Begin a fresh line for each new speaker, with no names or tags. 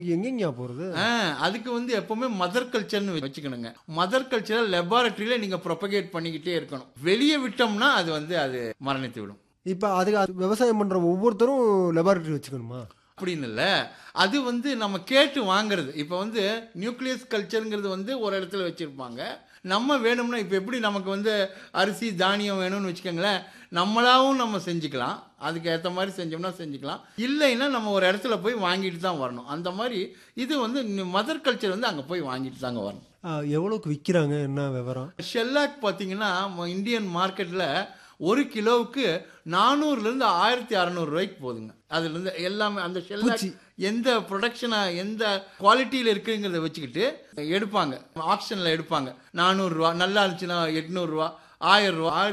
எங்கெங்கயா போறது
ஆ, அதுக்கு வந்து எப்பவுமே மதர் கல்ச்சர்னு வச்சுக்கணுங்க மதர் கல்ச்சரை லெபார்டரியில நீங்க ப்ரொபகேட் பண்ணிக்கிட்டே இருக்கணும் வெளியே விட்டோம்னா அது வந்து அது மரணித்து விடும்
இப்ப அதுக்கு அது விவசாயம் பண்ற ஒவ்வொருத்தரும் லெபார்டரி வச்சுக்கணுமா
அப்படின்னு இல்லை அது வந்து நம்ம கேட்டு வாங்குறது இப்போ வந்து நியூக்ளியஸ் கல்ச்சருங்கிறது வந்து ஒரு இடத்துல வச்சுருப்பாங்க நம்ம வேணும்னா இப்போ எப்படி நமக்கு வந்து அரிசி தானியம் வேணும்னு வச்சுக்கோங்களேன் நம்மளாவும் நம்ம செஞ்சுக்கலாம் அதுக்கு ஏற்ற மாதிரி செஞ்சோம்னா செஞ்சுக்கலாம் இல்லைன்னா நம்ம ஒரு இடத்துல போய் வாங்கிட்டு தான் வரணும் அந்த மாதிரி இது வந்து மதர் கல்ச்சர் வந்து அங்கே போய் வாங்கிட்டு தாங்க வரணும்
ஆ, எவ்வளவுக்கு விக்கிறாங்க என்ன விவரம்
ஷெல்லாக் பார்த்தீங்கன்னா ம- இந்தியன் மார்க்கெட்டில் ஒரு கிலோவுக்கு நானூறுலேருந்து ஆயிரத்தி அறநூறுவாய்க்கு போகுதுங்க அதுலேருந்து எல்லாமே அந்த ஷெல்லாக் எந்த ப்ரொடக்ஷனாக எந்த குவாலிட்டியில் இருக்குங்கிறத வச்சுக்கிட்டு எடுப்பாங்க ஆக்ஷனில் எடுப்பாங்க நானூறுரூவா நல்லா இருந்துச்சுன்னா எட்நூறுரூவா ஆயிரம் ரூபா